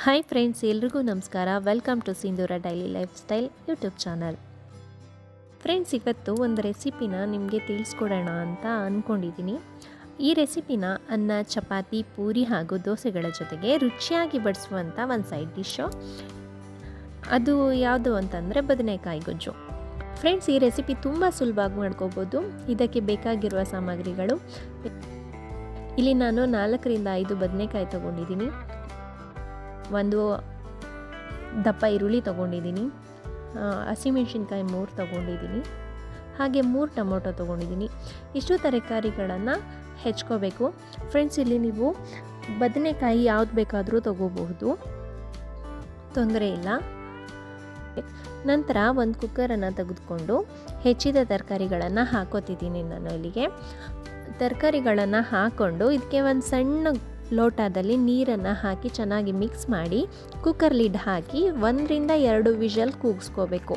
hi friends ಎಲ್ರಿಗೂ ನಮಸ್ಕಾರ welcome to Sindhura daily life style YouTube channel friends ಇವತ್ತು ಒಂದು ರೆಸಿಪಿನ ನಿಮಗೆ ತಿಳಿಸ್ಕೊಡೋಣ ಅಂತ ಅಂದ್ಕೊಂಡಿದ್ದೀನಿ ಈ ರೆಸಿಪಿನ ಅನ್ನ ಚಪಾತಿ ಪೂರಿ ಹಾಗೂ ದೋಸೆಗಳ ಜೊತೆಗೆ ರುಚಿಯಾಗಿ ಬಡಿಸುವಂಥ ಒಂದು ಸೈಡ್ ಡಿಶ್ಶು ಅದು ಯಾವುದು ಅಂತಂದರೆ ಬದನೆಕಾಯಿ ಗೊಜ್ಜು ಫ್ರೆಂಡ್ಸ್ ಈ ರೆಸಿಪಿ ತುಂಬ ಸುಲಭವಾಗಿ ಮಾಡ್ಕೋಬೋದು ಇದಕ್ಕೆ ಬೇಕಾಗಿರುವ ಸಾಮಗ್ರಿಗಳು ಇಲ್ಲಿ ನಾನು ನಾಲ್ಕರಿಂದ ಐದು ಬದನೆಕಾಯಿ ತೊಗೊಂಡಿದ್ದೀನಿ ಒಂದು ದಪ್ಪ ಈರುಳ್ಳಿ ತೊಗೊಂಡಿದ್ದೀನಿ ಹಸಿಮೆಣ್ಸಿನ್ಕಾಯಿ ಮೂರು ತೊಗೊಂಡಿದ್ದೀನಿ ಹಾಗೆ ಮೂರು ಟೊಮೊಟೊ ತೊಗೊಂಡಿದ್ದೀನಿ ಇಷ್ಟು ತರಕಾರಿಗಳನ್ನು ಹೆಚ್ಕೋಬೇಕು ಫ್ರೆಂಡ್ಸ್ ಇಲ್ಲಿ ನೀವು ಬದನೆಕಾಯಿ ಯಾವ್ದು ಬೇಕಾದರೂ ತೊಗೋಬಹುದು ತೊಂದರೆ ಇಲ್ಲ ನಂತರ ಒಂದು ಕುಕ್ಕರನ್ನು ತೆಗೆದುಕೊಂಡು ಹೆಚ್ಚಿದ ತರಕಾರಿಗಳನ್ನು ಹಾಕೋತಿದ್ದೀನಿ ನಾನು ಇಲ್ಲಿಗೆ ತರಕಾರಿಗಳನ್ನು ಹಾಕ್ಕೊಂಡು ಇದಕ್ಕೆ ಒಂದು ಸಣ್ಣ ಲೋಟದಲ್ಲಿ ನೀರನ್ನು ಹಾಕಿ ಚೆನ್ನಾಗಿ ಮಿಕ್ಸ್ ಮಾಡಿ ಕುಕ್ಕರ್ ಲಿಡ್ ಹಾಕಿ ಒಂದರಿಂದ ಎರಡು ವಿಷಲ್ ಕೂಗಿಸ್ಕೋಬೇಕು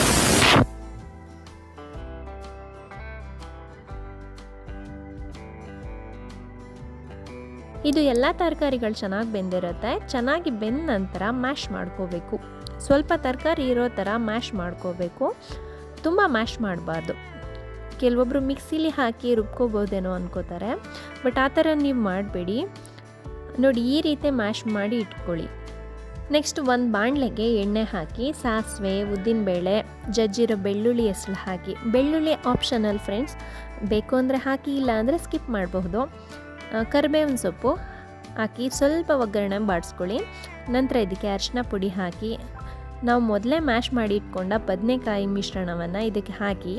ಇದು ಎಲ್ಲ ತರಕಾರಿಗಳು ಚೆನ್ನಾಗಿ ಬೆಂದಿರುತ್ತೆ ಚೆನ್ನಾಗಿ ಬೆಂದ ನಂತರ ಮ್ಯಾಶ್ ಮಾಡ್ಕೋಬೇಕು ಸ್ವಲ್ಪ ತರಕಾರಿ ಇರೋ ಥರ ಮ್ಯಾಶ್ ಮಾಡ್ಕೋಬೇಕು ತುಂಬ ಮ್ಯಾಶ್ ಮಾಡಬಾರ್ದು ಕೆಲವೊಬ್ಬರು ಮಿಕ್ಸಿಲಿ ಹಾಕಿ ರುಬ್ಕೋಬೋದೇನೋ ಅನ್ಕೋತಾರೆ ಬಟ್ ಆ ಥರ ನೀವು ಮಾಡಬೇಡಿ ನೋಡಿ ಈ ರೀತಿ ಮ್ಯಾಶ್ ಮಾಡಿ ಇಟ್ಕೊಳ್ಳಿ ನೆಕ್ಸ್ಟ್ ಒಂದು ಬಾಣಲೆಗೆ ಎಣ್ಣೆ ಹಾಕಿ ಸಾಸಿವೆ ಉದ್ದಿನಬೇಳೆ ಜಜ್ಜಿರೋ ಬೆಳ್ಳುಳ್ಳಿ ಹೆಸರು ಹಾಕಿ ಬೆಳ್ಳುಳ್ಳಿ ಆಪ್ಷನಲ್ ಫ್ರೆಂಡ್ಸ್ ಬೇಕು ಅಂದರೆ ಹಾಕಿ ಇಲ್ಲ ಅಂದರೆ ಸ್ಕಿಪ್ ಮಾಡಬಹುದು ಕರಿಬೇವಿನ ಸೊಪ್ಪು ಹಾಕಿ ಸ್ವಲ್ಪ ಒಗ್ಗರಣೆ ಬಾಡಿಸ್ಕೊಳ್ಳಿ ನಂತರ ಇದಕ್ಕೆ ಅರಿಶಿನ ಪುಡಿ ಹಾಕಿ ನಾವು ಮೊದಲೇ ಮ್ಯಾಶ್ ಮಾಡಿ ಇಟ್ಕೊಂಡ ಬದನೆಕಾಯಿ ಮಿಶ್ರಣವನ್ನು ಇದಕ್ಕೆ ಹಾಕಿ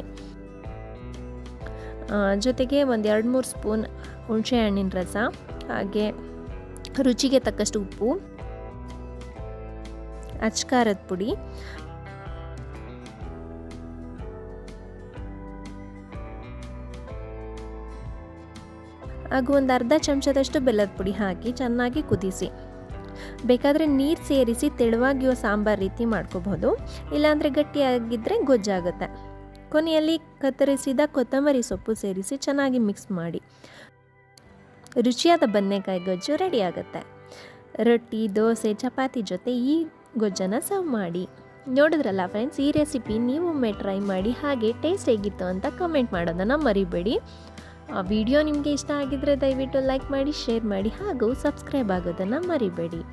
ಜೊತೆಗೆ ಒಂದು ಎರಡು ಮೂರು ಸ್ಪೂನ್ ಹುಣಸೆ ಹಣ್ಣಿನ ರಸ ಹಾಗೆ ರುಚಿಗೆ ತಕ್ಕಷ್ಟು ಉಪ್ಪು ಅಚ್ಕಾರದ ಪುಡಿ ಹಾಗೂ ಒಂದು ಅರ್ಧ ಚಮಚದಷ್ಟು ಬೆಲ್ಲದ ಪುಡಿ ಹಾಕಿ ಚೆನ್ನಾಗಿ ಕುದಿಸಿ ಬೇಕಾದರೆ ನೀರು ಸೇರಿಸಿ ತೆಳುವಾಗಿಯೋ ಸಾಂಬಾರು ರೀತಿ ಮಾಡ್ಕೋಬಹುದು ಇಲ್ಲಾಂದರೆ ಗಟ್ಟಿಯಾಗಿದ್ದರೆ ಗೊಜ್ಜಾಗುತ್ತೆ ಕೊನೆಯಲ್ಲಿ ಕತ್ತರಿಸಿದ ಕೊತ್ತಂಬರಿ ಸೊಪ್ಪು ಸೇರಿಸಿ ಚೆನ್ನಾಗಿ ಮಿಕ್ಸ್ ಮಾಡಿ ರುಚಿಯಾದ ಬದನೆಕಾಯಿ ಗೊಜ್ಜು ರೆಡಿ ಆಗುತ್ತೆ ರೊಟ್ಟಿ ದೋಸೆ ಚಪಾತಿ ಜೊತೆ ಈ ಗೊಜ್ಜನ್ನು ಸರ್ವ್ ಮಾಡಿ ನೋಡಿದ್ರಲ್ಲ ಫ್ರೆಂಡ್ಸ್ ಈ ರೆಸಿಪಿ ನೀವು ಒಮ್ಮೆ ಟ್ರೈ ಮಾಡಿ ಹಾಗೆ ಟೇಸ್ಟ್ ಹೇಗಿತ್ತು ಅಂತ ಕಮೆಂಟ್ ಮಾಡೋದನ್ನು ಮರಿಬೇಡಿ ಆ ವಿಡಿಯೋ ನಿಮಗೆ ಇಷ್ಟ ಆಗಿದ್ದರೆ ದಯವಿಟ್ಟು ಲೈಕ್ ಮಾಡಿ ಶೇರ್ ಮಾಡಿ ಹಾಗೂ ಸಬ್ಸ್ಕ್ರೈಬ್ ಆಗೋದನ್ನು ಮರಿಬೇಡಿ